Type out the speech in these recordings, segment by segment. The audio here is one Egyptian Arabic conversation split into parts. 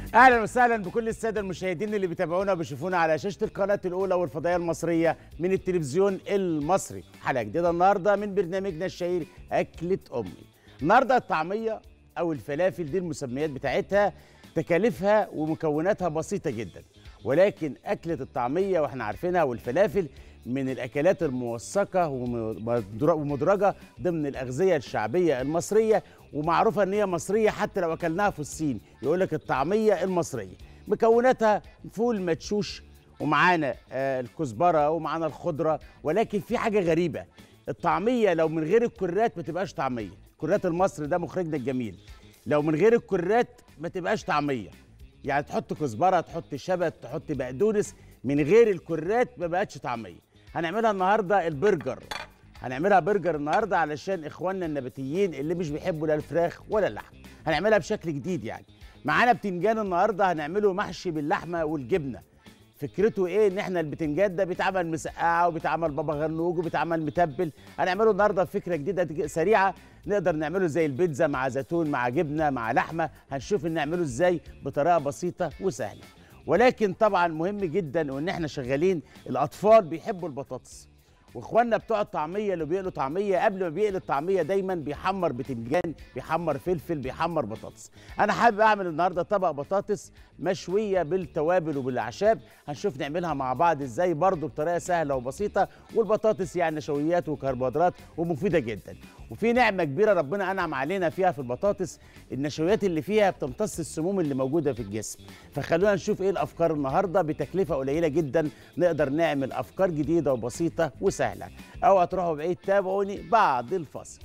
اهلا وسهلا بكل الساده المشاهدين اللي بيتابعونا وبيشوفونا على شاشه القناه الاولى والفضائيه المصريه من التلفزيون المصري حلقه جديده النهارده من برنامجنا الشهير اكله امي النهارده الطعميه او الفلافل دي المسميات بتاعتها تكاليفها ومكوناتها بسيطه جدا ولكن اكله الطعميه واحنا عارفينها والفلافل من الاكلات الموثقه ومدر- ومدرجه ضمن الاغذيه الشعبيه المصريه ومعروفه ان هي مصريه حتى لو اكلناها في الصين يقول لك الطعميه المصريه مكوناتها فول مدشوش ومعانا آه، الكزبره ومعانا الخضره ولكن في حاجه غريبه الطعميه لو من غير الكرات ما تبقاش طعميه كرات المصري ده مخرجنا الجميل لو من غير الكرات ما تبقاش طعميه يعني تحط كزبره تحط شبت تحط بقدونس من غير الكرات ما بقتش طعميه هنعملها النهارده البرجر هنعملها برجر النهارده علشان اخواننا النباتيين اللي مش بيحبوا لا الفراخ ولا اللحم هنعملها بشكل جديد يعني معانا بتنجان النهارده هنعمله محشي باللحمه والجبنه فكرته ايه ان احنا البتنجان ده بيتعمل مسقعه وبيتعمل بابا غنوج وبيتعمل متبل هنعمله النهارده بفكره جديده سريعه نقدر نعمله زي البيتزا مع زيتون مع جبنه مع لحمه هنشوف نعمله ازاي بطريقه بسيطه وسهله ولكن طبعا مهم جدا وان احنا شغالين الاطفال بيحبوا البطاطس واخواننا بتوع الطعميه اللي بيقلوا طعميه قبل ما بيقلي الطعميه دايما بيحمر بتنجان بيحمر فلفل بيحمر بطاطس انا حابب اعمل النهارده طبق بطاطس مشويه بالتوابل وبالاعشاب هنشوف نعملها مع بعض ازاي برضو بطريقه سهله وبسيطه والبطاطس يعني نشويات وكربوهيدرات ومفيده جدا وفي نعمه كبيره ربنا انعم علينا فيها في البطاطس النشويات اللي فيها بتمتص السموم اللي موجوده في الجسم فخلونا نشوف ايه الافكار النهارده بتكلفه قليله جدا نقدر نعمل افكار جديده وبسيطه وسهله اوعى تروحوا بعيد تابعوني بعد الفصل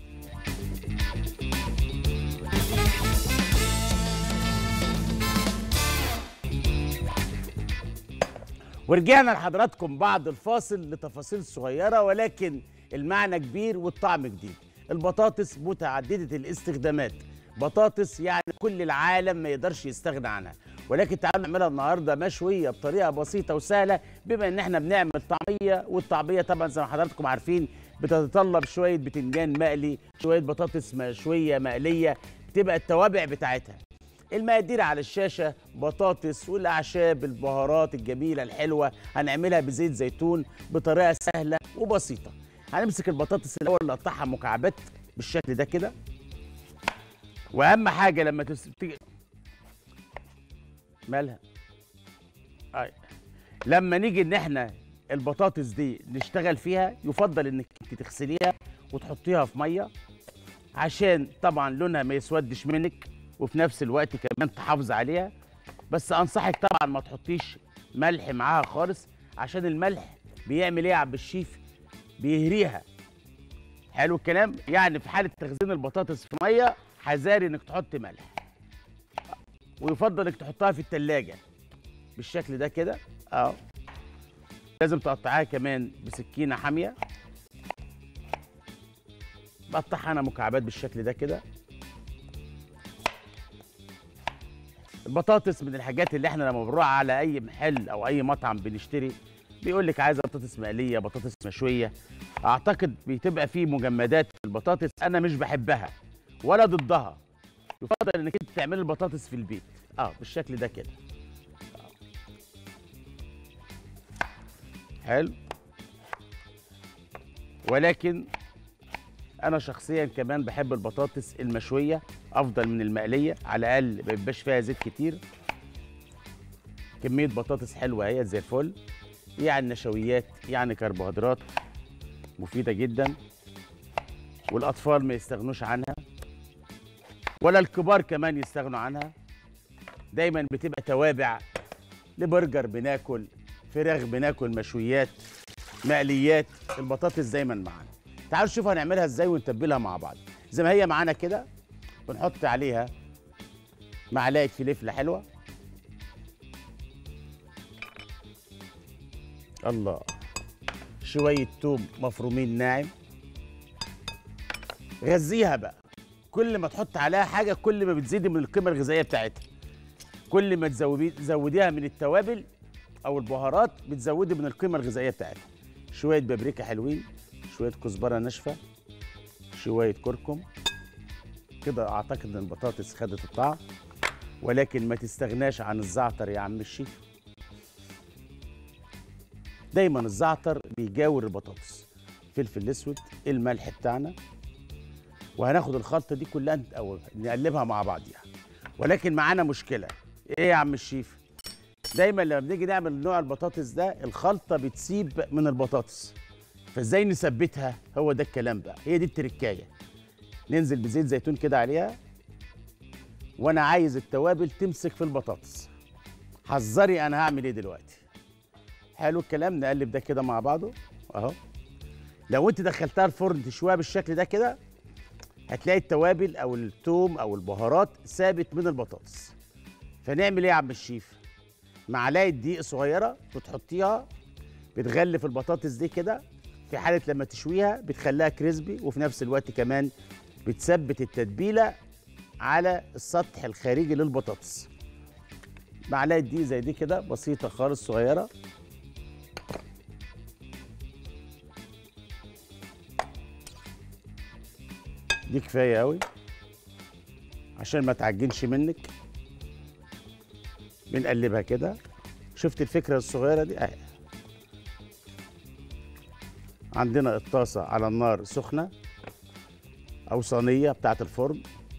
ورجعنا لحضراتكم بعد الفاصل لتفاصيل صغيرة ولكن المعنى كبير والطعم جديد البطاطس متعددة الاستخدامات بطاطس يعني كل العالم ما يقدرش يستغنى عنها ولكن تعالوا نعملها النهارده مشويه بطريقه بسيطه وسهله بما ان احنا بنعمل طعميه والطعميه طبعا زي ما حضراتكم عارفين بتتطلب شويه بتنجان مقلي شويه بطاطس مشويه مقليه بتبقى التوابع بتاعتها المقادير على الشاشة بطاطس والأعشاب البهارات الجميلة الحلوة هنعملها بزيت زيتون بطريقة سهلة وبسيطة هنمسك البطاطس الأول نقطعها مكعبات بالشكل ده كده وأهم حاجة لما تس... تيجي- مالها أي. لما نيجي إن إحنا البطاطس دي نشتغل فيها يفضل إنك انت تغسليها وتحطيها في مية عشان طبعا لونها ما يسودش منك وفي نفس الوقت كمان تحافظ عليها بس انصحك طبعا ما تحطيش ملح معاها خالص عشان الملح بيعمل ايه يا عبد الشيف بيهريها حلو الكلام يعني في حاله تخزين البطاطس في ميه حذاري انك تحط ملح ويفضل انك تحطها في التلاجة بالشكل ده كده اه لازم تقطعها كمان بسكينه حاميه بقطعها انا مكعبات بالشكل ده كده البطاطس من الحاجات اللي احنا لما بنروح على اي محل او اي مطعم بنشتري بيقول لك عايزه بطاطس مقليه بطاطس مشويه اعتقد بتبقى فيه مجمدات في البطاطس انا مش بحبها ولا ضدها يفضل انك انت تعملي البطاطس في البيت اه بالشكل ده كده آه. حلو ولكن انا شخصيا كمان بحب البطاطس المشويه افضل من المقليه على الاقل ما يبقاش فيها زيت كتير كميه بطاطس حلوه اهي زي الفل يعني نشويات يعني كربوهيدرات مفيده جدا والاطفال ما يستغنوش عنها ولا الكبار كمان يستغنوا عنها دايما بتبقى توابع لبرجر بناكل فراخ بناكل مشويات مقليات البطاطس دايما معانا تعالوا نشوف هنعملها ازاي ونتبلها مع بعض زي ما هي معانا كده بنحط عليها معلقه فلفله حلوه الله شويه توم مفرومين ناعم غذيها بقى كل ما تحط عليها حاجه كل ما بتزيدي من القيمه الغذائيه بتاعتها كل ما تزودي تزوديها من التوابل او البهارات بتزودي من القيمه الغذائيه بتاعتها شويه بابريكا حلوين شويه كزبره ناشفه شويه كركم كده اعتقد ان البطاطس خدت الطعم ولكن ما تستغناش عن الزعتر يا عم الشيف دايما الزعتر بيجاور البطاطس فلفل الاسود الملح بتاعنا وهناخد الخلطه دي كلها او نقلبها مع بعضيها ولكن معانا مشكله ايه يا عم الشيف دايما لما بنيجي نعمل نوع البطاطس ده الخلطه بتسيب من البطاطس فازاي نثبتها هو ده الكلام بقى هي دي التركايه ننزل بزيت زيتون كده عليها وانا عايز التوابل تمسك في البطاطس حذري انا هعمل ايه دلوقتي حلو الكلام نقلب ده كده مع بعضه اهو لو انت دخلتها الفرن تشويها بالشكل ده كده هتلاقي التوابل او التوم او البهارات ثابت من البطاطس فنعمل ايه يا عم الشيف معلقه دقيق صغيره وتحطيها بتغلف البطاطس دي كده في حاله لما تشويها بتخليها كريسبي وفي نفس الوقت كمان بتثبت التتبيله على السطح الخارجي للبطاطس معلقه دقيق زي دي كده بسيطه خالص صغيره دي كفايه قوي عشان ما تعجنش منك بنقلبها كده شفت الفكره الصغيره دي اهي عندنا الطاسه على النار سخنه او صينيه بتاعه الفرن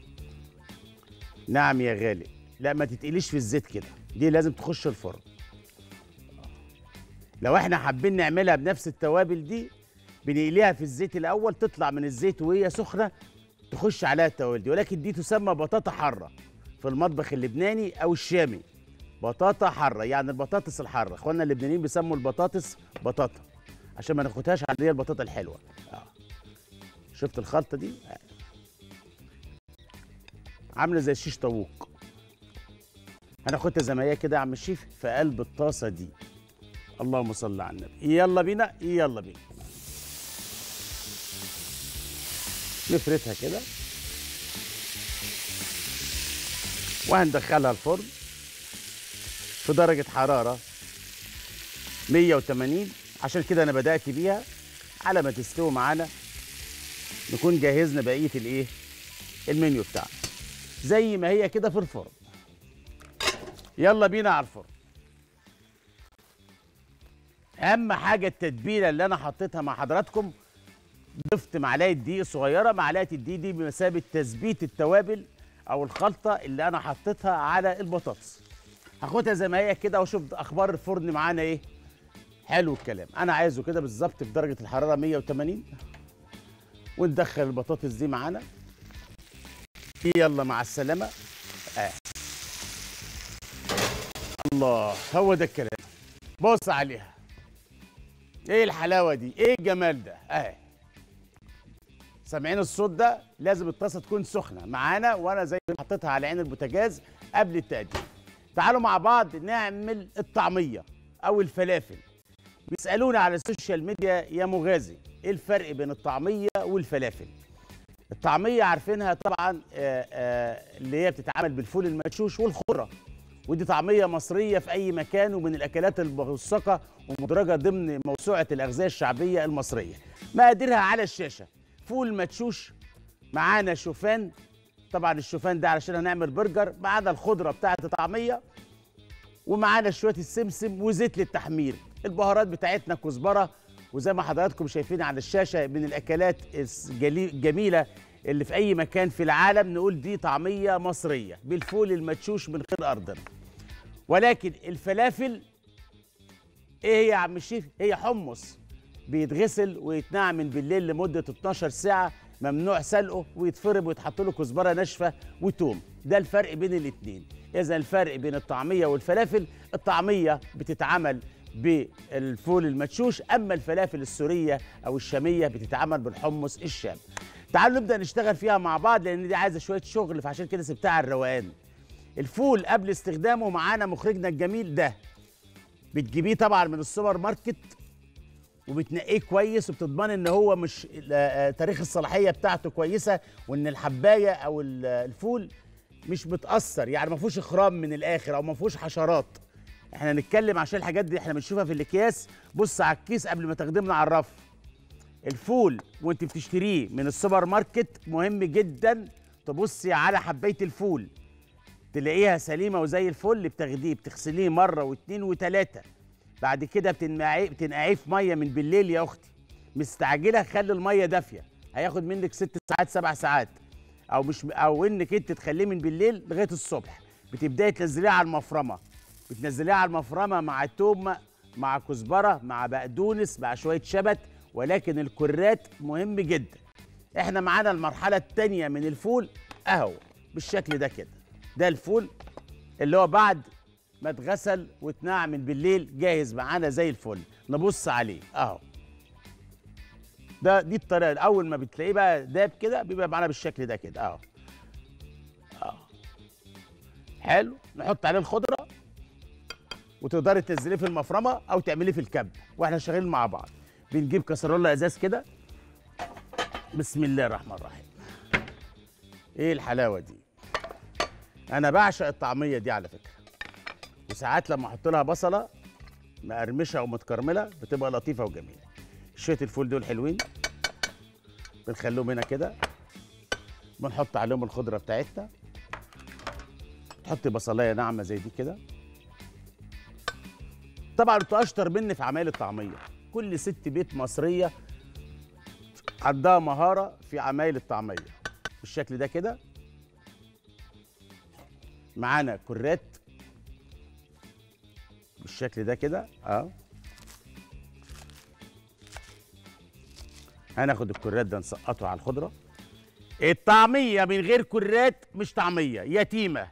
نعم يا غالي لا ما تتقليش في الزيت كده دي لازم تخش الفرن لو احنا حابين نعملها بنفس التوابل دي بنقليها في الزيت الاول تطلع من الزيت وهي سخنه تخش عليها التوابل دي ولكن دي تسمى بطاطا حاره في المطبخ اللبناني او الشامي بطاطا حاره يعني البطاطس الحاره اخواننا اللبنانيين بيسموا البطاطس بطاطا عشان ما ناخدهاش على اللي هي البطاطا الحلوه آه. شفت الخلطه دي آه. عامله زي الشيش طاووق هناخدها زي ما هي كده يا عم الشيف في قلب الطاسه دي اللهم صل على النبي يلا بينا يلا بينا نفردها كده وهندخلها الفرن في درجة حرارة 180 عشان كده أنا بدأت بيها على ما تستوي معانا نكون جهزنا بقية الإيه؟ المنيو بتاعنا زي ما هي كده في الفرن يلا بينا على الفرن أهم حاجة التتبيلة اللي أنا حطيتها مع حضراتكم ضفت معلقه دقيق صغيره معلقه الدقيق دي بمثابه تثبيت التوابل او الخلطه اللي انا حطيتها على البطاطس هاخدها زي ما هي كده واشوف اخبار الفرن معانا ايه حلو الكلام انا عايزه كده بالظبط في درجه الحراره 180 وندخل البطاطس دي معانا يلا مع السلامه آه. الله هو ده الكلام بص عليها ايه الحلاوه دي ايه الجمال ده اهي سامعين الصوت ده لازم الطاسه تكون سخنه معانا وانا زي ما حطيتها على عين البوتاجاز قبل التقديم تعالوا مع بعض نعمل الطعميه او الفلافل بيسالونا على السوشيال ميديا يا مغازي ايه الفرق بين الطعميه والفلافل الطعميه عارفينها طبعا آآ آآ اللي هي بتتعمل بالفول المدشوش والخضره ودي طعميه مصريه في اي مكان ومن الاكلات الموثقه ومدرجه ضمن موسوعه الاغذيه الشعبيه المصريه مقاديرها على الشاشه فول مدشوش معانا شوفان طبعا الشوفان ده علشان هنعمل برجر معانا الخضره بتاعه الطعميه ومعانا شويه السمسم وزيت للتحمير البهارات بتاعتنا كزبره وزي ما حضراتكم شايفين على الشاشه من الاكلات الجميله اللي في اي مكان في العالم نقول دي طعميه مصريه بالفول المدشوش من خير ارضنا ولكن الفلافل ايه هي يا عم الشيف هي حمص بيتغسل ويتنقع من بالليل لمده 12 ساعه ممنوع سلقه ويتفرم ويتحط له كزبره ناشفه وتوم ده الفرق بين الاثنين اذا الفرق بين الطعميه والفلافل الطعميه بتتعمل بالفول المدشوش اما الفلافل السوريه او الشاميه بتتعمل بالحمص الشام تعالوا نبدا نشتغل فيها مع بعض لان دي عايزه شويه شغل فعشان كده سبتها على الروقان الفول قبل استخدامه معانا مخرجنا الجميل ده بتجيبيه طبعا من السوبر ماركت وبتنقيه كويس وبتضمن ان هو مش تاريخ الصلاحيه بتاعته كويسه وان الحبايه او الفول مش متاثر يعني ما فيهوش خرام من الاخر او ما فيهوش حشرات احنا نتكلم عشان الحاجات دي احنا بنشوفها في الاكياس بص على الكيس قبل ما تخدمنا على الرف الفول وانت بتشتريه من السوبر ماركت مهم جدا تبصي على حبايه الفول تلاقيها سليمه وزي الفل بتاخديه بتغسليه مره واثنين وثلاثه بعد كده بتنقعيه بتنقعيه في ميه من بالليل يا اختي مستعجله خلي الميه دافيه هياخد منك ست ساعات سبع ساعات او مش او انك انت تخليه من بالليل لغايه الصبح بتبداي تنزليه على المفرمه بتنزليه على المفرمه مع توم مع كزبره مع بقدونس مع شويه شبت ولكن الكرات مهم جدا احنا معانا المرحله الثانيه من الفول اهو بالشكل ده كده ده الفول اللي هو بعد ما اتغسل واتنقع من بالليل جاهز معانا زي الفل نبص عليه اهو ده دي الطريقه اول ما بتلاقيه بقى داب كده بيبقى معانا بالشكل ده كده اهو اهو حلو نحط عليه الخضره وتقدري تنزليه في المفرمه او تعمليه في الكب واحنا شغالين مع بعض بنجيب كسرولة ازاز كده بسم الله الرحمن الرحيم ايه الحلاوه دي انا بعشق الطعميه دي على فكره وساعات لما احط لها بصله مقرمشه ومتكرمله بتبقى لطيفه وجميله شويه الفول دول حلوين بنخليهم هنا كده بنحط عليهم الخضره بتاعتنا تحطي بصلايه ناعمه زي دي كده طبعا انتوا اشطر مني في عمايل الطعميه كل ست بيت مصريه عندها مهاره في عمايل الطعميه بالشكل ده كده معانا كرات بالشكل ده كده اه هناخد الكرات ده نسقطه على الخضره الطعميه من غير كرات مش طعميه يتيمه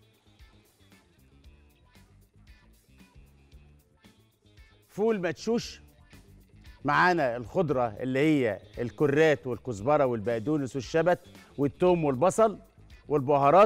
فول مدشوش معانا الخضره اللي هي الكرات والكزبره والبقدونس والشبت والثوم والبصل والبهارات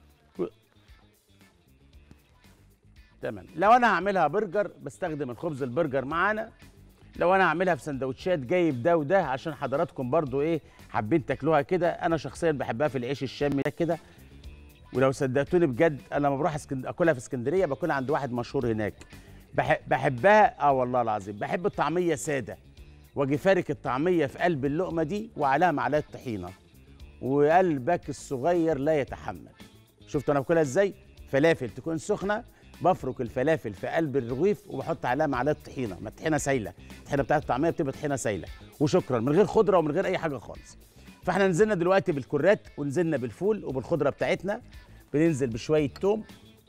تمام لو انا هعملها برجر بستخدم الخبز البرجر معانا لو انا هعملها في سندوتشات جايب ده وده عشان حضراتكم برضو ايه حابين تاكلوها كده انا شخصيا بحبها في العيش الشامي ده كده ولو صدقتوني بجد انا لما بروح اسكند... اكلها في اسكندريه باكلها عند واحد مشهور هناك بح... بحبها اه والله العظيم بحب الطعميه ساده واجي فارك الطعميه في قلب اللقمه دي وعليها معلقه طحينه وقلبك الصغير لا يتحمل شفت انا باكلها ازاي فلافل تكون سخنه بفرك الفلافل في قلب الرغيف وبحط عليها معلقه طحينه ما الطحينه سايله الطحينه بتاعت الطعميه بتبقى طحينه سايله وشكرا من غير خضره ومن غير اي حاجه خالص فاحنا نزلنا دلوقتي بالكرات ونزلنا بالفول وبالخضره بتاعتنا بننزل بشويه توم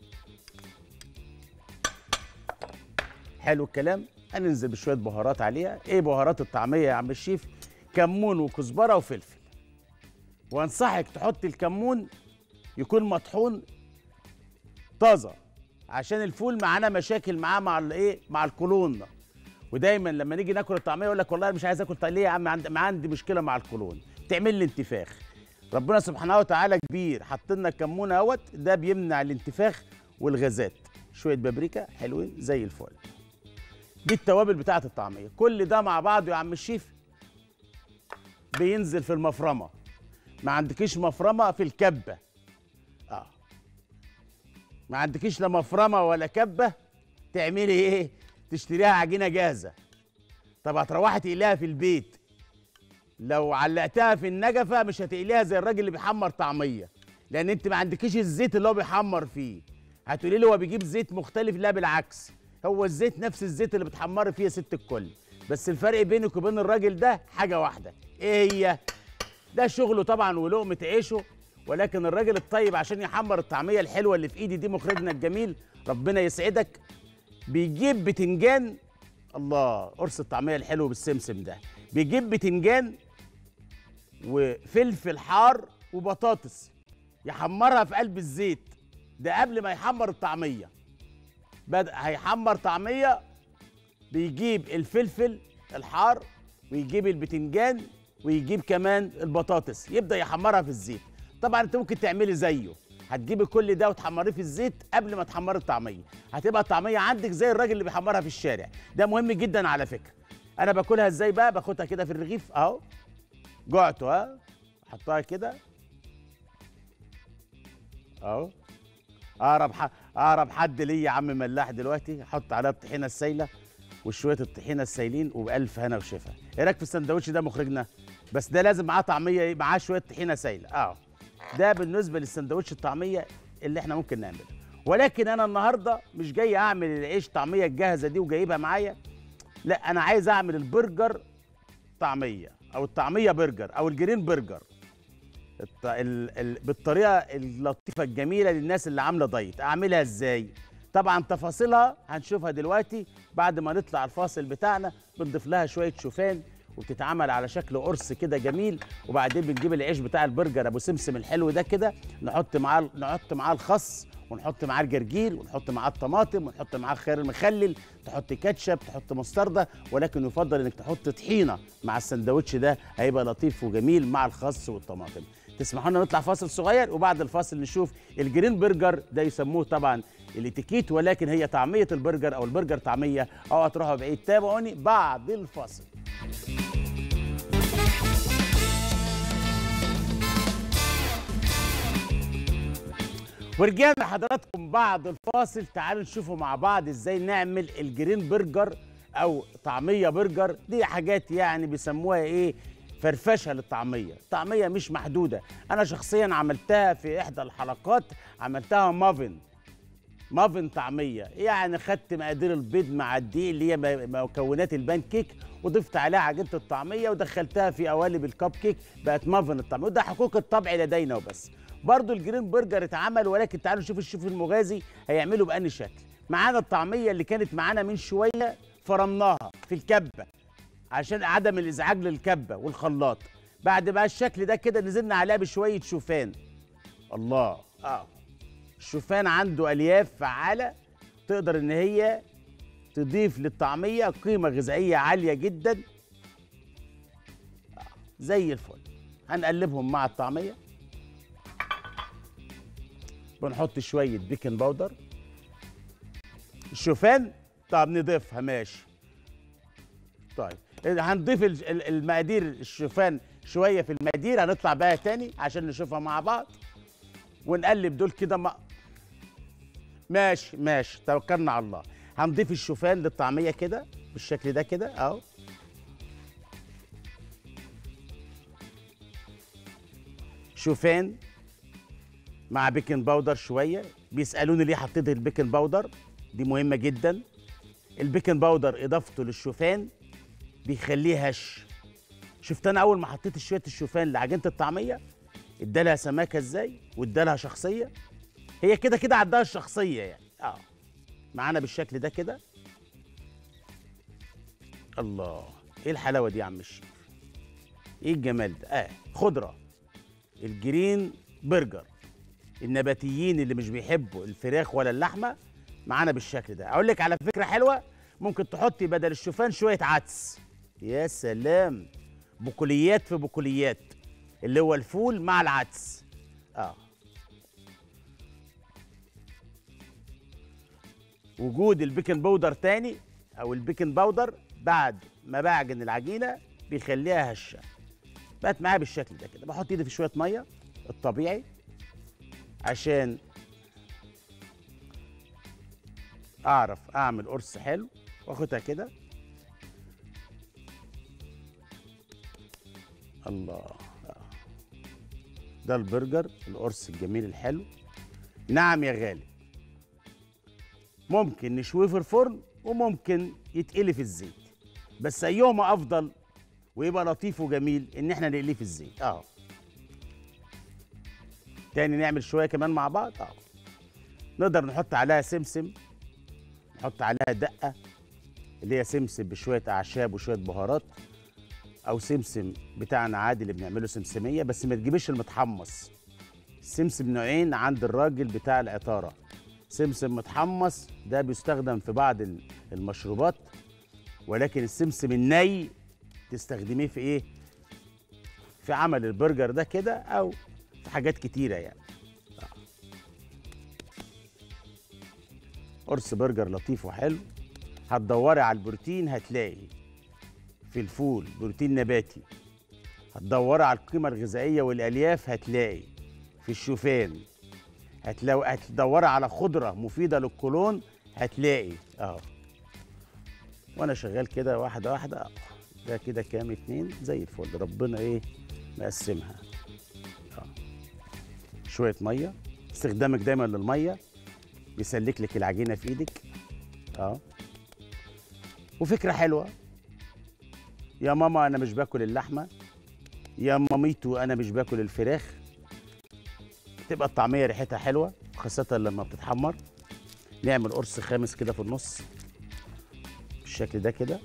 حلو الكلام هننزل بشويه بهارات عليها ايه بهارات الطعميه يا عم الشيف كمون وكزبره وفلفل وانصحك تحط الكمون يكون مطحون طازه عشان الفول معانا مشاكل معاه مع الايه مع القولون ودايما لما نيجي ناكل الطعميه يقول لك والله انا مش عايز اكل طعميه يا عم عندي ما عندي مشكله مع القولون تعمل لي انتفاخ ربنا سبحانه وتعالى كبير حط لنا الكمون اهوت ده بيمنع الانتفاخ والغازات شويه بابريكا حلوين زي الفل دي التوابل بتاعه الطعميه كل ده مع بعضه يا عم الشيف بينزل في المفرمه ما عندكيش مفرمه في الكبه اه ما عندكيش لا مفرمه ولا كبه تعملي ايه تشتريها عجينه جاهزه طب هتروحي تقليها في البيت لو علقتها في النجفه مش هتقليها زي الراجل اللي بيحمر طعميه لان انت ما عندكيش الزيت اللي هو بيحمر فيه هتقولي لي هو بيجيب زيت مختلف لا بالعكس هو الزيت نفس الزيت اللي بتحمري فيه يا ست الكل بس الفرق بينك وبين الراجل ده حاجه واحده ايه هي ده شغله طبعا ولقمه عيشه ولكن الراجل الطيب عشان يحمر الطعميه الحلوه اللي في ايدي دي مخرجنا الجميل ربنا يسعدك بيجيب بتنجان الله قرص الطعميه الحلو بالسمسم ده بيجيب بتنجان وفلفل حار وبطاطس يحمرها في قلب الزيت ده قبل ما يحمر الطعميه بدأ هيحمر طعميه بيجيب الفلفل الحار ويجيب البتنجان ويجيب كمان البطاطس يبدا يحمرها في الزيت طبعا انت ممكن تعملي زيه هتجيبي كل ده وتحمريه في الزيت قبل ما تحمري الطعميه هتبقى الطعميه عندك زي الراجل اللي بيحمرها في الشارع ده مهم جدا على فكره انا باكلها ازاي بقى باخدها كده في الرغيف اهو جعته ها احطها كده اهو اقرب ح... اقرب حد ليا يا عم ملاح دلوقتي احط عليها الطحينه السايله وشويه الطحينه السايلين وبالف هنا وشفا ايه رايك في السندوتش ده مخرجنا بس ده لازم معاه طعميه ايه معاه شويه طحينه سايله اه ده بالنسبه للسندوتش الطعميه اللي احنا ممكن نعملها ولكن انا النهارده مش جاي اعمل العيش طعميه الجاهزه دي وجايبها معايا لا انا عايز اعمل البرجر طعميه او الطعميه برجر او الجرين برجر الط... ال... ال... بالطريقه اللطيفه الجميله للناس اللي عامله دايت اعملها ازاي طبعا تفاصيلها هنشوفها دلوقتي بعد ما نطلع الفاصل بتاعنا بنضيف لها شويه شوفان وبتتعمل على شكل قرص كده جميل وبعدين بنجيب العيش بتاع البرجر ابو سمسم الحلو ده كده نحط معاه نحط معاه الخس ونحط معاه الجرجير ونحط معاه الطماطم ونحط معاه الخيار المخلل تحط كاتشب تحط مستردة ولكن يفضل انك تحط طحينه مع السندوتش ده هيبقى لطيف وجميل مع الخس والطماطم تسمحوا لنا نطلع فاصل صغير وبعد الفاصل نشوف الجرين برجر ده يسموه طبعا الاتيكيت ولكن هي طعميه البرجر او البرجر طعميه اوعى تروحوا بعيد تابعوني بعد الفاصل ورجعنا لحضراتكم بعد الفاصل تعالوا نشوفوا مع بعض ازاي نعمل الجرين برجر او طعميه برجر دي حاجات يعني بيسموها ايه فرفشه للطعميه الطعميه مش محدوده انا شخصيا عملتها في احدى الحلقات عملتها مافن مافن طعميه يعني خدت مقادير البيض مع الدقيق اللي هي مكونات البان كيك وضفت عليها عجينه الطعميه ودخلتها في قوالب الكب كيك بقت مافن الطعميه وده حقوق الطبع لدينا وبس برضو الجرين برجر اتعمل ولكن تعالوا نشوف الشيف المغازي هيعمله بأني شكل معانا الطعميه اللي كانت معانا من شويه فرمناها في الكبه عشان عدم الازعاج للكبه والخلاط بعد بقى الشكل ده كده نزلنا عليها بشويه شوفان الله اه الشوفان عنده الياف فعاله تقدر ان هي تضيف للطعميه قيمه غذائيه عاليه جدا آه. زي الفل هنقلبهم مع الطعميه بنحط شويه بيكنج باودر الشوفان طب نضيفها ماشي طيب هنضيف المقادير الشوفان شويه في المقادير هنطلع بقى تاني عشان نشوفها مع بعض ونقلب دول كده ما ماشي ماشي توكلنا على الله هنضيف الشوفان للطعميه كده بالشكل ده كده اهو شوفان مع بيكنج باودر شويه بيسالوني ليه حطيت البيكنج باودر دي مهمه جدا البيكنج باودر اضافته للشوفان بيخليه هش شفت انا اول ما حطيت شويه الشوفان لعجينه الطعميه ادالها سماكه ازاي وادالها شخصيه هي كده كده عندها الشخصيه يعني اه معانا بالشكل ده كده الله ايه الحلاوه دي يا عم الشيف ايه الجمال ده اه خضره الجرين برجر النباتيين اللي مش بيحبوا الفراخ ولا اللحمه معانا بالشكل ده اقول لك على فكره حلوه ممكن تحطي بدل الشوفان شويه عدس يا سلام بقوليات في بقوليات اللي هو الفول مع العدس اه وجود البيكنج باودر تاني او البيكنج باودر بعد ما بعجن العجينه بيخليها هشه بقت معايا بالشكل ده كده بحط ايدي في شويه ميه الطبيعي عشان اعرف اعمل قرص حلو واخدها كده الله ده البرجر القرص الجميل الحلو نعم يا غالي ممكن نشويه في الفرن وممكن يتقلي في الزيت بس ايهما افضل ويبقى لطيف وجميل ان احنا نقليه في الزيت اه تاني نعمل شويه كمان مع بعض اه نقدر نحط عليها سمسم نحط عليها دقه اللي هي سمسم بشويه اعشاب وشويه بهارات او سمسم بتاعنا عادي اللي بنعمله سمسميه بس ما تجيبش المتحمص السمسم نوعين عند الراجل بتاع العطاره سمسم متحمص ده بيستخدم في بعض المشروبات ولكن السمسم الني تستخدميه في ايه في عمل البرجر ده كده او في حاجات كتيره يعني قرص برجر لطيف وحلو هتدوري على البروتين هتلاقي في الفول بروتين نباتي هتدوري على القيمه الغذائيه والالياف هتلاقي في الشوفان هتلاقي هتدوري على خضره مفيده للقولون هتلاقي اهو وانا شغال كده واحده واحده أه. ده كده كام اتنين زي الفل ربنا ايه مقسمها اه شويه ميه استخدامك دايما للميه بيسلك لك العجينه في ايدك اه وفكره حلوه يا ماما انا مش باكل اللحمه يا ماميتو انا مش باكل الفراخ تبقى الطعميه ريحتها حلوه خاصه لما بتتحمر نعمل قرص خامس كده في النص بالشكل ده كده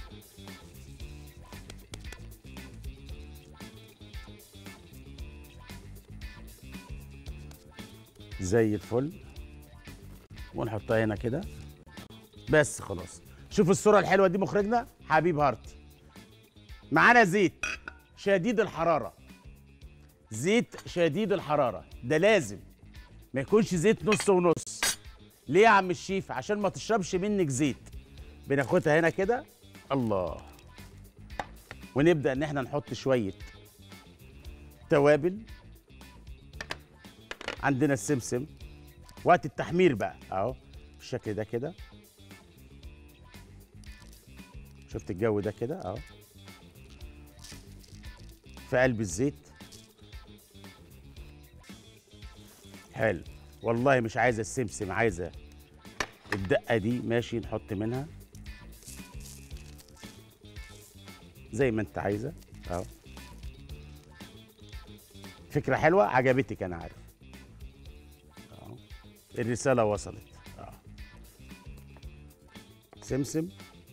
زي الفل ونحطها هنا كده بس خلاص شوف الصورة الحلوة دي مخرجنا حبيب هارت معانا زيت شديد الحرارة زيت شديد الحرارة ده لازم ما يكونش زيت نص ونص ليه يا عم الشيف عشان ما تشربش منك زيت بناخدها هنا كده الله ونبدأ ان احنا نحط شوية توابل عندنا السمسم وقت التحمير بقى اهو بالشكل ده كده شفت الجو ده كده اهو في قلب الزيت حلو والله مش عايزه السمسم عايزه الدقه دي ماشي نحط منها زي ما انت عايزه اهو فكره حلوه عجبتك انا عارف اهو الرساله وصلت اهو سمسم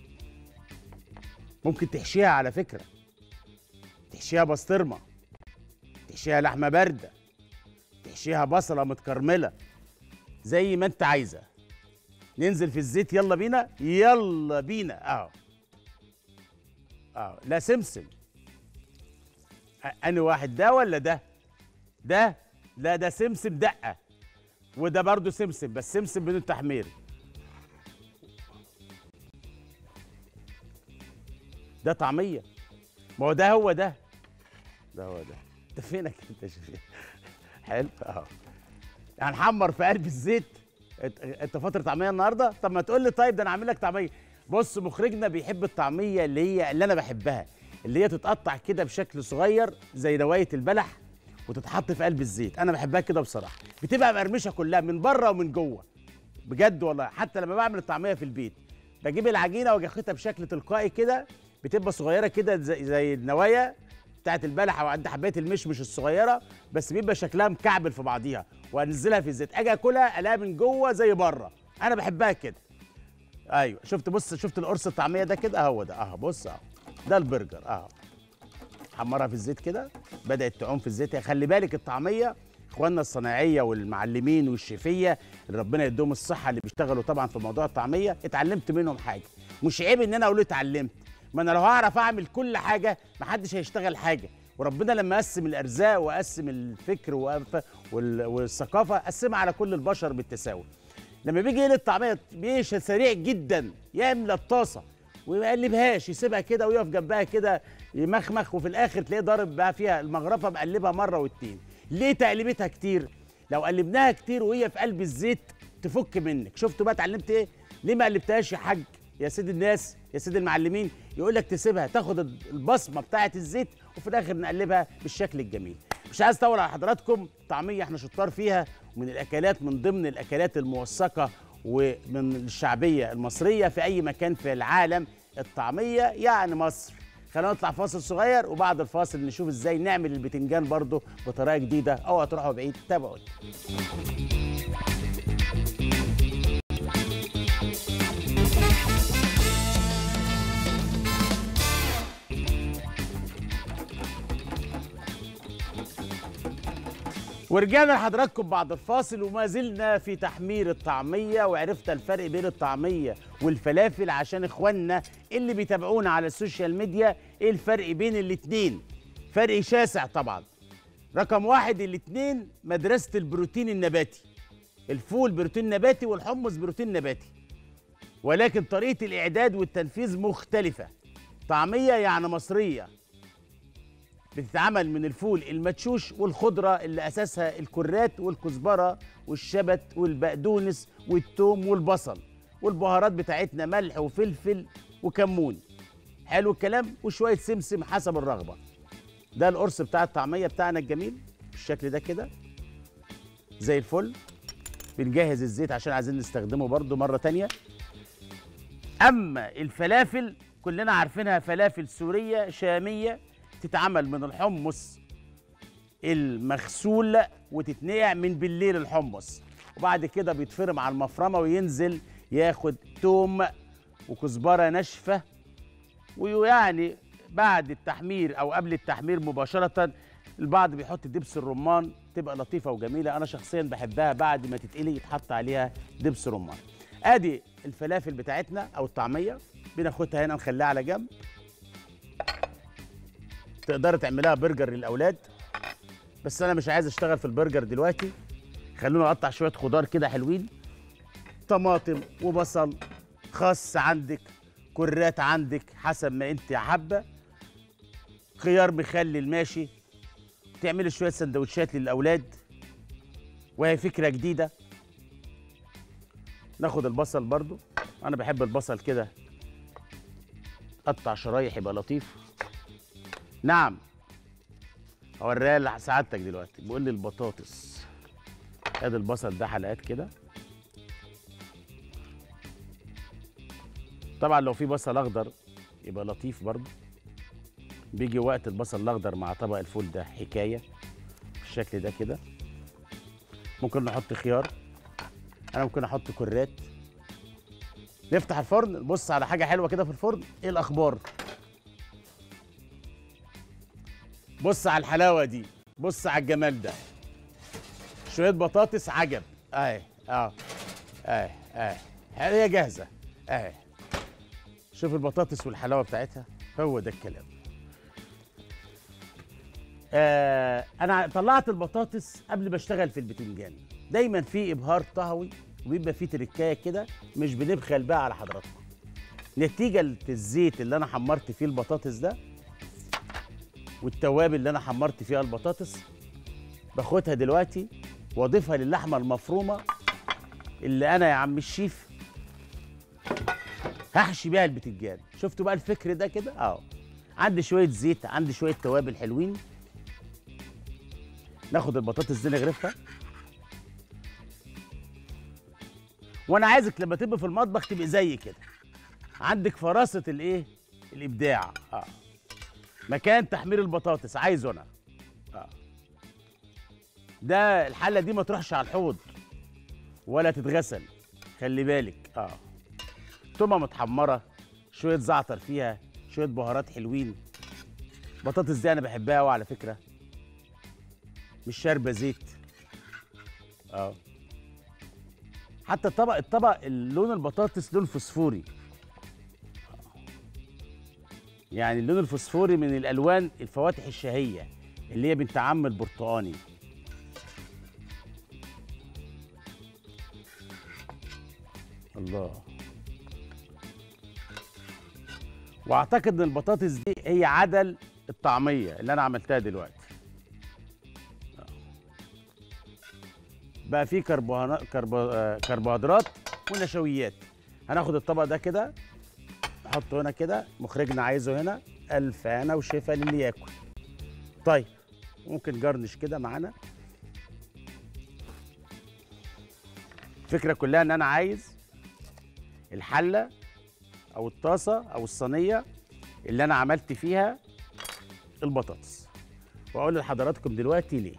ممكن تحشيها على فكره تحشيها بسطرمه تحشيها لحمه بارده تحشيها بصله متكرمله زي ما انت عايزه ننزل في الزيت يلا بينا يلا بينا اهو اهو لا سمسم اني واحد ده ولا ده ده لا ده سمسم دقه وده برضو سمسم بس سمسم بدون تحمير ده طعميه ما هو ده هو ده ده هو ده انت فينك انت يا شيخ حلو اهو هنحمر في قلب الزيت انت- انت فتره طعميه النهارده طب ما تقول لي طيب ده انا عامل لك طعميه بص مخرجنا بيحب الطعميه اللي هي اللي انا بحبها اللي هي تتقطع كده بشكل صغير زي روايه البلح وتتحط في قلب الزيت انا بحبها كده بصراحه بتبقى مقرمشه كلها من بره ومن جوه بجد والله حتى لما بعمل الطعميه في البيت بجيب العجينه واجي اخدها بشكل تلقائي كده بتبقى صغيره كده زي, زي النوايا بتاعت البلح او عند حبايه المشمش الصغيره بس بيبقى شكلها مكعبل في بعضيها وانزلها في الزيت اجي اكلها الاقيها من جوه زي بره انا بحبها كده ايوه شفت بص شفت القرص الطعميه ده كده اهو ده اهو بص اهو ده البرجر اهو حمرها في الزيت كده بدات تعوم في الزيت خلي بالك الطعميه اخواننا الصناعيه والمعلمين والشيفيه اللي ربنا يديهم الصحه اللي بيشتغلوا طبعا في موضوع الطعميه اتعلمت منهم حاجه مش عيب ان انا اقول اتعلمت ما انا لو هعرف اعمل كل حاجه محدش هيشتغل حاجه وربنا لما قسم الارزاق وقسم الفكر وقف- وال- والثقافه قسمها على كل البشر بالتساوي لما بيجي يقلي الطعميه بيشهد سريع جدا يملى الطاسه وما يقلبهاش يسيبها كده ويقف جنبها كده يمخمخ وفي الاخر تلاقيه ضارب بقى فيها المغرفه مقلبها مره واتنين ليه تقليبتها كتير لو قلبناها كتير وهي في قلب الزيت تفك منك شفتوا بقى اتعلمت ايه ليه ما قلبتهاش يا حاج يا سيد الناس يا سيد المعلمين يقول لك تسيبها تاخد البصمه بتاعه الزيت وفي الاخر نقلبها بالشكل الجميل مش عايز اطول على حضراتكم طعميه احنا شطار فيها ومن الاكلات من ضمن الاكلات الموثقه ومن الشعبيه المصريه في اي مكان في العالم الطعميه يعني مصر خلينا نطلع فاصل صغير وبعد الفاصل نشوف ازاي نعمل البتنجان برضه بطريقه جديده اوعوا تروحوا بعيد تابعوني ورجعنا لحضراتكم بعد الفاصل وما زلنا في تحمير الطعمية وعرفنا الفرق بين الطعمية والفلافل عشان اخواننا اللي بيتابعونا على السوشيال ميديا ايه الفرق بين الاتنين فرق شاسع طبعا رقم واحد الاتنين مدرسة البروتين النباتي الفول بروتين نباتي والحمص بروتين نباتي ولكن طريقة الإعداد والتنفيذ مختلفة طعمية يعني مصرية بتتعمل من الفول المدشوش والخضرة اللي أساسها الكرات والكزبرة والشبت والبقدونس والثوم والبصل والبهارات بتاعتنا ملح وفلفل وكمون حلو الكلام وشوية سمسم حسب الرغبة ده القرص بتاع الطعمية بتاعنا الجميل بالشكل ده كده زي الفل بنجهز الزيت عشان عايزين نستخدمه برضو مرة تانية أما الفلافل كلنا عارفينها فلافل سورية شامية تتعمل من الحمص المغسول وتتنقع من بالليل الحمص وبعد كده بيتفرم على المفرمة وينزل ياخد توم وكزبرة ناشفة ويعني بعد التحمير أو قبل التحمير مباشرة البعض بيحط دبس الرمان تبقى لطيفة وجميلة أنا شخصيا بحبها بعد ما تتقلي يتحط عليها دبس رمان ادي الفلافل بتاعتنا او الطعميه بناخدها هنا نخليها على جنب تقدر تعملها برجر للاولاد بس انا مش عايز اشتغل في البرجر دلوقتي خلونا نقطع شويه خضار كده حلوين طماطم وبصل خس عندك كرات عندك حسب ما انت حابه خيار مخلل ماشي تعملي شويه سندوتشات للاولاد وهي فكره جديده ناخد البصل برضو انا بحب البصل كده قطع شرايح يبقى لطيف نعم اوريها لسعادتك دلوقتي بقول لي البطاطس ادي البصل ده حلقات كده طبعا لو في بصل اخضر يبقى لطيف برضو بيجي وقت البصل الاخضر مع طبق الفول ده حكايه بالشكل ده كده ممكن نحط خيار انا ممكن احط كرات نفتح الفرن نبص على حاجه حلوه كده في الفرن ايه الاخبار بص على الحلاوه دي بص على الجمال ده شويه بطاطس عجب اهي اه اهي اهي هي جاهزه اهي شوف البطاطس والحلاوه بتاعتها هو ده الكلام آه انا طلعت البطاطس قبل ما اشتغل في البتنجان دايما في ابهار طهوي وبيبقى في تركايه كده مش بنبخل بقى على حضراتكم نتيجه الزيت اللي انا حمرت فيه البطاطس ده والتوابل اللي انا حمرت فيها البطاطس باخدها دلوقتي واضيفها للحمه المفرومه اللي انا يا عم الشيف هحشي بيها البتنجان شفتوا بقى الفكر ده كده اه عندي شويه زيت عندي شويه توابل حلوين ناخد البطاطس دي نغرفها وانا عايزك لما تبقى في المطبخ تبقى زي كده عندك فراسه الايه الابداع اه مكان تحمير البطاطس عايزه انا اه ده الحله دي ما تروحش على الحوض ولا تتغسل خلي بالك اه تومه متحمره شويه زعتر فيها شويه بهارات حلوين بطاطس دي انا بحبها قوي على فكره مش شاربه زيت اه حتى الطبق الطبق لون البطاطس لون فوسفوري يعني اللون الفوسفوري من الالوان الفواتح الشهيه اللي هي بنت عم البرتقاني الله واعتقد ان البطاطس دي هي عدل الطعميه اللي انا عملتها دلوقتي بقى فيه كربوهنا- كربو... آه، كربوهيدرات ونشويات هناخد الطبق ده كده نحطه هنا كده مخرجنا عايزه هنا الف هنا وشفا للي ياكل طيب ممكن جرنش كده معانا الفكره كلها ان انا عايز الحله او الطاسه او الصينيه اللي انا عملت فيها البطاطس واقول لحضراتكم دلوقتي ليه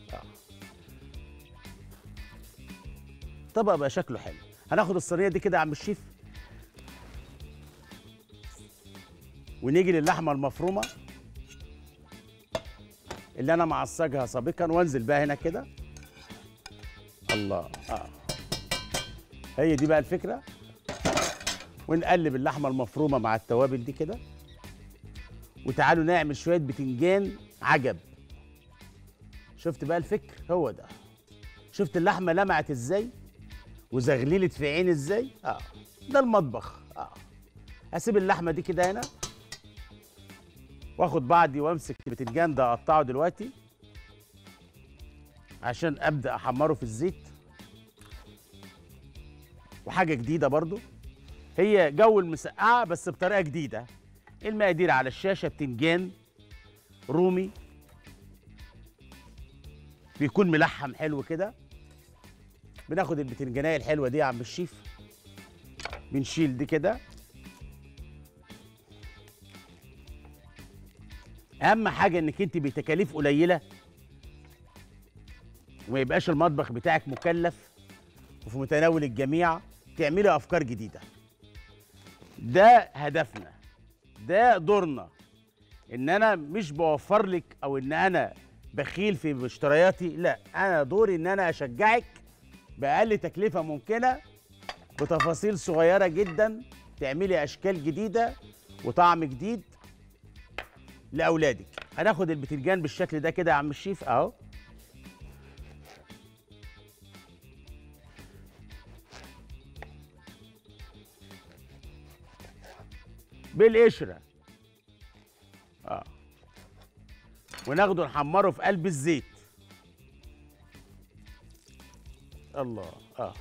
الطبق بقى شكله حلو هناخد الصينيه دي كده يا عم الشيف ونيجي للحمه المفرومه اللي انا معصجها سابقا وانزل بقى هنا كده الله اه هي دي بقى الفكره ونقلب اللحمه المفرومه مع التوابل دي كده وتعالوا نعمل شويه بتنجان عجب شفت بقى الفكر هو ده شفت اللحمه لمعت ازاي وزغللت في عيني ازاي اه ده المطبخ اه اسيب اللحمه دي كده هنا واخد بعضي وامسك البتنجان ده اقطعه دلوقتي عشان ابدا احمره في الزيت وحاجه جديده برضو هي جو المسقعه بس بطريقه جديده المقادير على الشاشه بتنجان رومي بيكون ملحم حلو كده بناخد البتنجانيه الحلوه دي يا عم الشيف بنشيل دي كده اهم حاجه انك انت بتكاليف قليله وما يبقاش المطبخ بتاعك مكلف وفي متناول الجميع تعملي افكار جديده ده هدفنا ده دورنا ان انا مش بوفر لك او ان انا بخيل في مشترياتي لا انا دوري ان انا اشجعك باقل تكلفه ممكنه بتفاصيل صغيره جدا تعملي اشكال جديده وطعم جديد لاولادك هناخد البتنجان بالشكل ده كده يا عم الشيف اهو بالقشره اه وناخده نحمره في قلب الزيت الله اه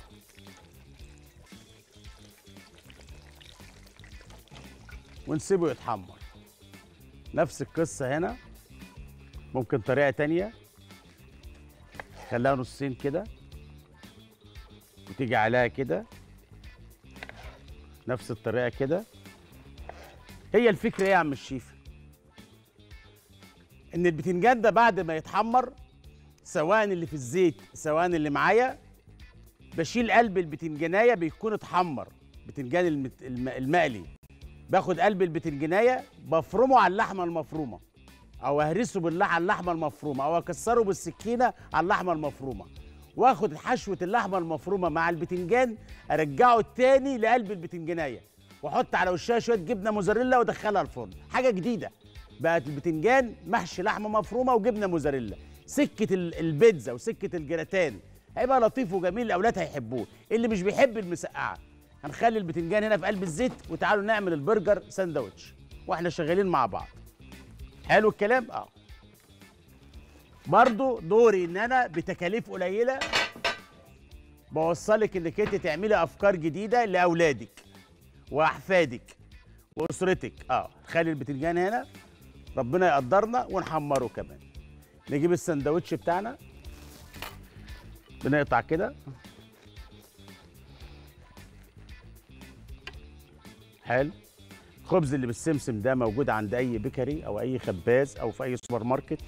ونسيبه يتحمر نفس القصة هنا ممكن طريقة تانية خليها نصين كده وتيجي عليها كده نفس الطريقة كده هي الفكرة ايه يا عم الشيف ان البتنجان ده بعد ما يتحمر سواء اللي في الزيت سواء اللي معايا بشيل قلب البتنجانية بيكون اتحمر بتنجان المت- الم- المقلي باخد قلب البتنجانية بفرمه على اللحمة المفرومة أو أهرسه باللحمة على اللحمة المفرومة أو أكسره بالسكينة على اللحمة المفرومة واخد حشوة اللحمة المفرومة مع البتنجان أرجعه تاني لقلب البتنجانية وأحط على وشها شوية جبنة موزاريلا وأدخلها الفرن حاجة جديدة بقت البتنجان محشي لحمة مفرومة وجبنة موزاريلا سكة ال- البيتزا وسكة الجراتان هيبقى لطيف وجميل الأولاد هيحبوه اللي مش بيحب المسقعة هنخلي البتنجان هنا في قلب الزيت وتعالوا نعمل البرجر ساندوتش واحنا شغالين مع بعض حلو الكلام اه برضو دوري ان انا بتكاليف قليله بوصلك انك انت تعملي افكار جديده لاولادك واحفادك واسرتك اه خلي البتنجان هنا ربنا يقدرنا ونحمره كمان نجيب الساندوتش بتاعنا بنقطع كده حلو الخبز اللي بالسمسم ده موجود عند اي بيكري او اي خباز او في اي سوبر ماركت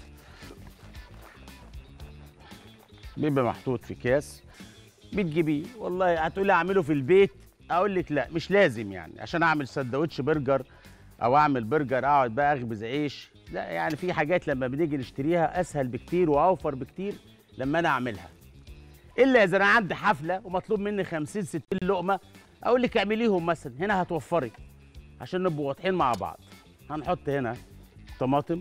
بيبقى محطوط في اكياس بتجيبيه والله هتقولي اعمله في البيت اقول لك لا مش لازم يعني عشان اعمل سندوتش برجر او اعمل برجر اقعد بقى اخبز عيش لا يعني في حاجات لما بنيجي نشتريها اسهل بكتير واوفر بكتير لما انا اعملها الا اذا انا عندي حفله ومطلوب مني 50 60 لقمه اقول لك اعمليهم مثلا هنا هتوفري عشان نبقوا واضحين مع بعض هنحط هنا طماطم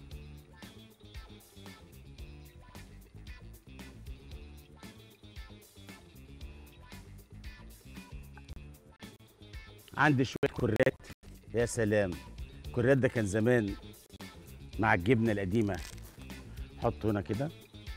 عندي شويه كرات يا سلام الكرات ده كان زمان مع الجبنه القديمه حطه هنا كده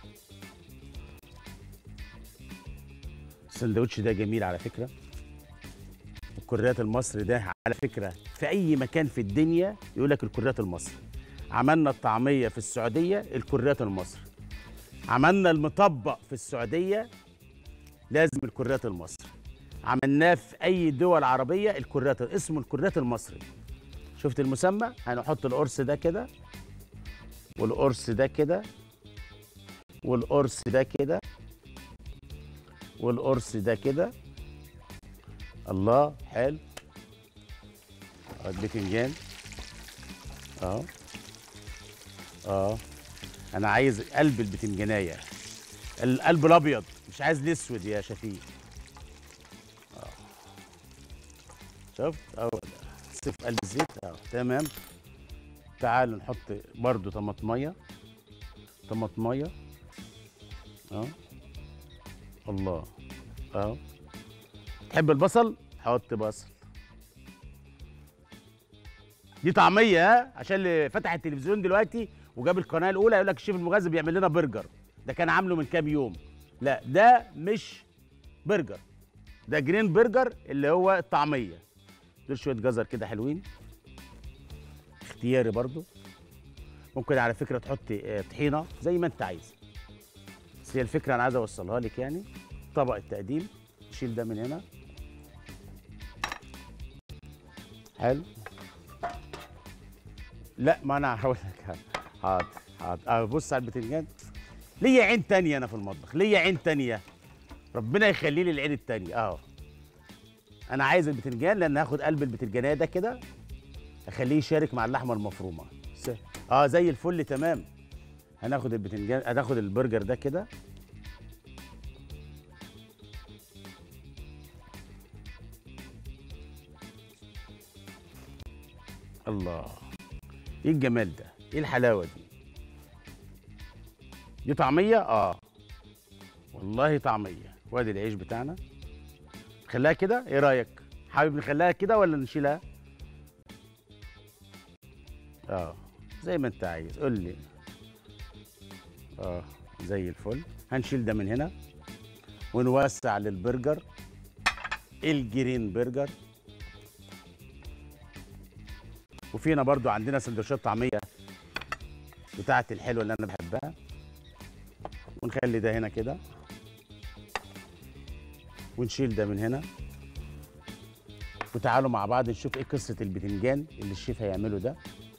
السندوتش ده جميل على فكره الكريات المصري ده على فكره في اي مكان في الدنيا يقول لك الكريات المصري عملنا الطعميه في السعوديه الكريات المصري عملنا المطبق في السعوديه لازم الكريات المصري عملناه في اي دول عربيه الكريات اسمه الكريات المصري شفت المسمى هنحط القرص ده كده والقرص ده كده والقرص ده كده والقرص ده كده الله حلو أهو البتنجان اه اه انا عايز قلب البتنجانيه القلب الابيض مش عايز الاسود يا شفيق اه شفت اهو سيف قلب الزيت اه تمام تعالوا نحط برضو طماطميه طماطميه اه الله اهو تحب البصل حط بصل دي طعميه ها عشان اللي فتح التلفزيون دلوقتي وجاب القناه الاولى يقول لك الشيف المغذي بيعمل لنا برجر ده كان عامله من كام يوم لا ده مش برجر ده جرين برجر اللي هو الطعميه دول شويه جزر كده حلوين اختياري برضو ممكن على فكره تحطي آه، طحينه زي ما انت عايز بس هي الفكره انا عايز اوصلها لك يعني طبق التقديم نشيل ده من هنا حلو لا ما انا هقول لك حاضر حاضر أه بص على البتنجان ليا عين تانية انا في المطبخ ليا عين تانية ربنا يخلي لي العين التانية اهو انا عايز البتنجان لان هاخد قلب البتنجانيه ده كده اخليه يشارك مع اللحمه المفرومه س- اه زي الفل تمام هناخد البتنجان هناخد البرجر ده كده الله ايه الجمال ده ايه الحلاوه دي دي طعميه اه والله طعميه وادي العيش بتاعنا خليها كده ايه رايك حابب نخليها كده ولا نشيلها اه زي ما انت عايز قول لي اه زي الفل هنشيل ده من هنا ونوسع للبرجر الجرين برجر وفينا برضو عندنا سندوتشات طعميه بتاعه الحلوه اللي انا بحبها ونخلي ده هنا كده ونشيل ده من هنا وتعالوا مع بعض نشوف ايه قصه البتنجان اللي الشيف هيعمله ده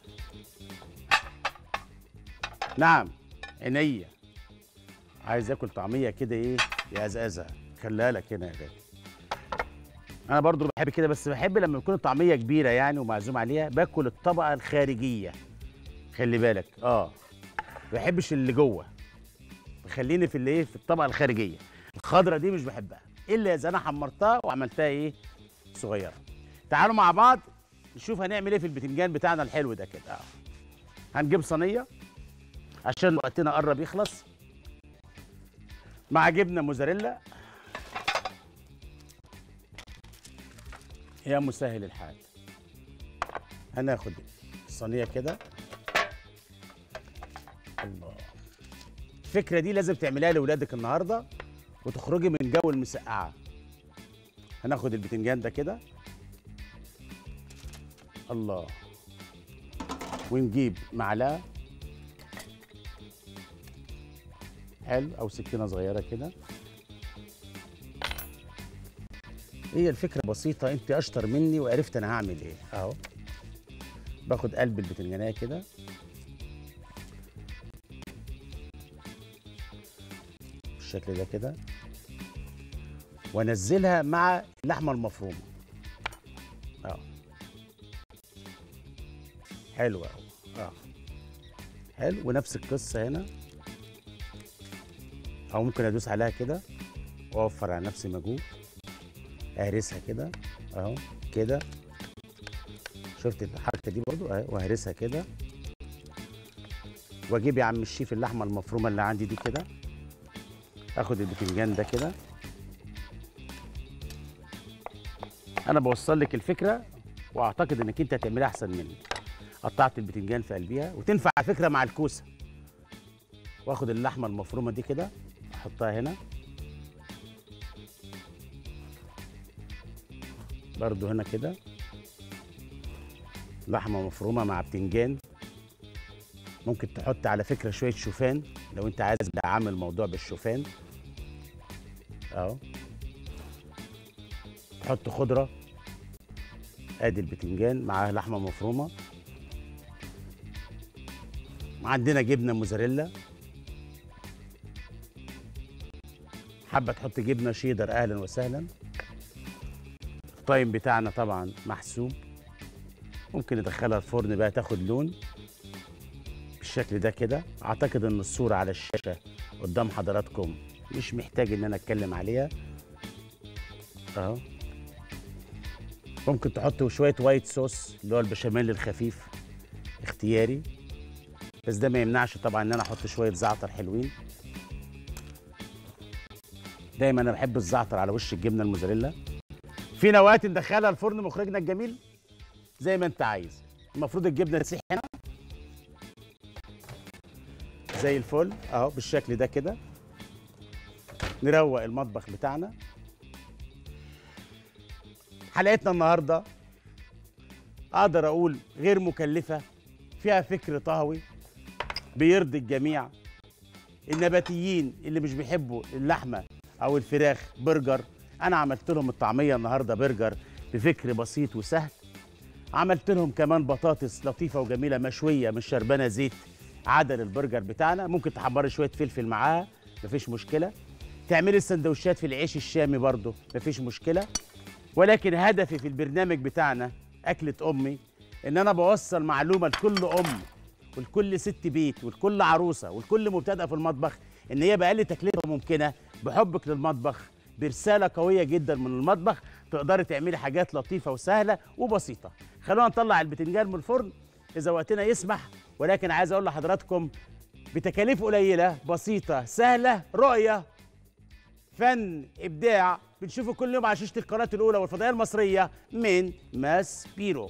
نعم عينيا عايز اكل طعميه كده ايه يا ازازه خليها لك هنا يا غالي انا برضو بحب كده بس بحب لما يكون الطعميه كبيره يعني ومعزوم عليها باكل الطبقه الخارجيه خلي بالك اه ما بحبش اللي جوه خليني في اللي ايه في الطبقه الخارجيه الخضره دي مش بحبها الا اذا انا حمرتها وعملتها ايه صغيره تعالوا مع بعض نشوف هنعمل ايه في البتنجان بتاعنا الحلو ده كده اه هنجيب صينيه عشان وقتنا قرب يخلص مع جبنه موزاريلا يا مسهل الحال هناخد الصينيه كده الله الفكره دي لازم تعمليها لاولادك النهارده وتخرجي من جو المسقعه هناخد البتنجان ده كده الله ونجيب معلقه حلو او سكينه صغيره كده هي الفكره بسيطه انت اشطر مني وعرفت انا هعمل ايه اهو باخد قلب البتنجانيه كده بالشكل ده كده وانزلها مع اللحمه المفرومه اه حلو قوي اه حلو ونفس القصه هنا او ممكن ادوس عليها كده واوفر على نفسي مجهود اهرسها كده اهو كده شفت الحركه دي برضو اهي واهرسها كده واجيب يا عم الشيف اللحمه المفرومه اللي عندي دي كده اخد البتنجان ده كده انا بوصل لك الفكره واعتقد انك انت هتعملها احسن مني قطعت البتنجان في قلبيها وتنفع على فكره مع الكوسه واخد اللحمه المفرومه دي كده احطها هنا برضو هنا كده لحمه مفرومه مع بتنجان ممكن تحط على فكره شويه شوفان لو انت عايز دعم الموضوع بالشوفان اهو حط خضره ادي البتنجان معاه لحمه مفرومه عندنا جبنه موزاريلا حابه تحط جبنه شيدر اهلا وسهلا التايم بتاعنا طبعا محسوب ممكن ندخلها الفرن بقى تاخد لون بالشكل ده كده اعتقد ان الصوره على الشاشه قدام حضراتكم مش محتاج ان انا اتكلم عليها اهو ممكن تحطوا شويه وايت صوص اللي هو البشاميل الخفيف اختياري بس ده ما يمنعش طبعا ان انا احط شويه زعتر حلوين دايما انا بحب الزعتر على وش الجبنه الموزاريلا في نوات ندخلها الفرن مخرجنا الجميل زي ما انت عايز المفروض الجبنه تسيح هنا زي الفل اهو بالشكل ده كده نروق المطبخ بتاعنا حلقتنا النهارده اقدر اقول غير مكلفه فيها فكر طهوي بيرضي الجميع النباتيين اللي مش بيحبوا اللحمه او الفراخ برجر انا عملت لهم الطعميه النهارده برجر بفكر بسيط وسهل عملت لهم كمان بطاطس لطيفه وجميله مشويه مش شربانه زيت عدل البرجر بتاعنا ممكن تحمري شويه فلفل معاها مفيش مشكله تعملي السندوتشات في العيش الشامي برضه مفيش مشكله ولكن هدفي في البرنامج بتاعنا اكله امي ان انا بوصل معلومه لكل ام ولكل ست بيت ولكل عروسه ولكل مبتدئه في المطبخ ان هي باقل تكلفه ممكنه بحبك للمطبخ برساله قويه جدا من المطبخ تقدري تعملي حاجات لطيفه وسهله وبسيطه خلونا نطلع البتنجان من الفرن اذا وقتنا يسمح ولكن عايز اقول لحضراتكم بتكاليف قليله بسيطه سهله رؤيه فن ابداع بنشوفه كل يوم على شاشه القناه الاولى والفضائيه المصريه من ماس بيرو